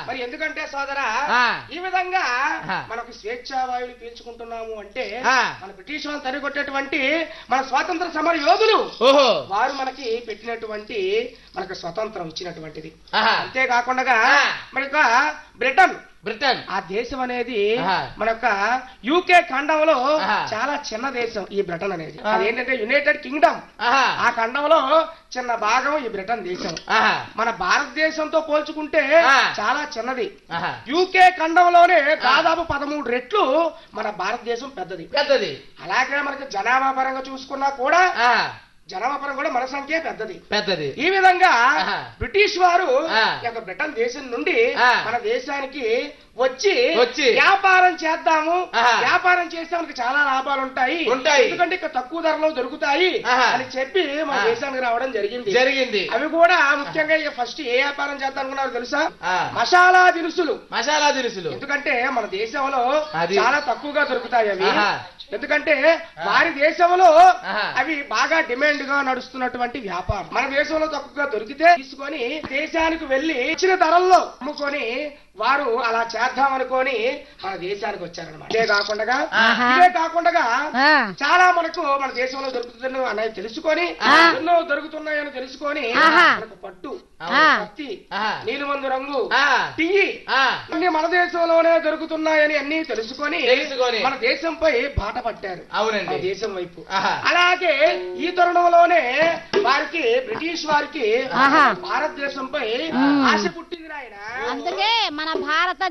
మరి ఎందుకంటే సోదరా ఆ. ఈ విధంగా ఆ. మనకు స్వేచ్ఛావాయువులు పీల్చుకుంటున్నాము అంటే ఆ. మన బ్రిటిష్ వాళ్ళు తరిగొట్టేటువంటి మన స్వాతంత్ర సమర యోధులు ఓహో వారు మనకి పెట్టినటువంటి మనకు స్వతంత్రం ఇచ్చినటువంటిది ఆహా. అంతేకాకుండా ఆ. మన యొక్క బ్రిటన్ బ్రిటన్ ఆ దేశం అనేది ఆహా. మన యొక్క యూకే ఖండంలో ఆహా. చాలా చిన్న దేశం ఈ బ్రిటన్ అనేది ఆ. అదేంటంటే యునైటెడ్ కింగ్డమ్ ఆహా ఆ ఖండంలో చిన్న భాగం ఈ బ్రిటన్ దేశం ఆహా మన భారతదేశంతో పోల్చుకుంటే ఆ. చాలా చిన్నది ఆహా యూకే ఖండంలోనే దాదాపు పదమూడు రెట్లు మన భారతదేశం పెద్దది పెద్దది అలాగే మనకి జనాభా పరంగా చూసుకున్నా కూడా ఆ జనాభా పరంగా కూడా మన సంఖ్య పెద్దది పెద్దది ఈ విధంగా ఆహా. బ్రిటిష్ వారు ఆ. ఈ యొక్క బ్రిటన్ దేశం నుండి ఆ. మన దేశానికి వచ్చి వచ్చి వ్యాపారం చేద్దాము ఆహా. వ్యాపారం చేస్తే మనకి చాలా లాభాలు ఉంటాయి ఉంటాయి. ఎందుకంటే ఇక్కడ తక్కువ ధరలో దొరుకుతాయి ఆహా. అని చెప్పి మన ఆ. దేశానికి రావడం జరిగింది జరిగింది అవి కూడా ముఖ్యంగా ఇక ఫస్ట్ ఏ వ్యాపారం చేద్దాం అనుకున్నారు తెలుసా ఆ. మసాలా దినుసులు మసాలా దినుసులు ఎందుకంటే మన దేశంలో అది. చాలా తక్కువగా దొరుకుతాయి అవి ఆహా. ఎందుకంటే వారి దేశంలో ఆహా. అవి బాగా డిమాండ్ గా నడుస్తున్నటువంటి వ్యాపారం మన దేశంలో తక్కువగా దొరికితే తీసుకొని దేశానికి వెళ్లి ఇచ్చిన ధరల్లో అమ్ముకొని వారు అలా చేద్దాం అనుకొని మన దేశానికి వచ్చారనమాట ఇదే కాకుండా ఆహా. ఇదే కాకుండా ఆ. చాలా మనకు మన దేశంలో దొరుకుతుంది అనేది తెలుసుకొని ఆ. ఎన్నో దొరుకుతున్నాయని తెలుసుకొని ఆహా. మనకు పట్టు ఆ. పత్తి ఆహా. నీలిమందు రంగు ఆ. టీ ఆ అన్ని మన దేశంలోనే దొరుకుతున్నాయని అన్ని తెలుసుకొని తెలుసుకొని. మన దేశంపై బాట పట్టారు అవునండి. మన దేశం వైపు ఆహా. అలాగే ఈ తరుణంలోనే వారికి బ్రిటిష్ వారికి ఆహా. భారతదేశంపై మ్మ్. ఆశ పుట్టింది నాయన అందుకే మన భారత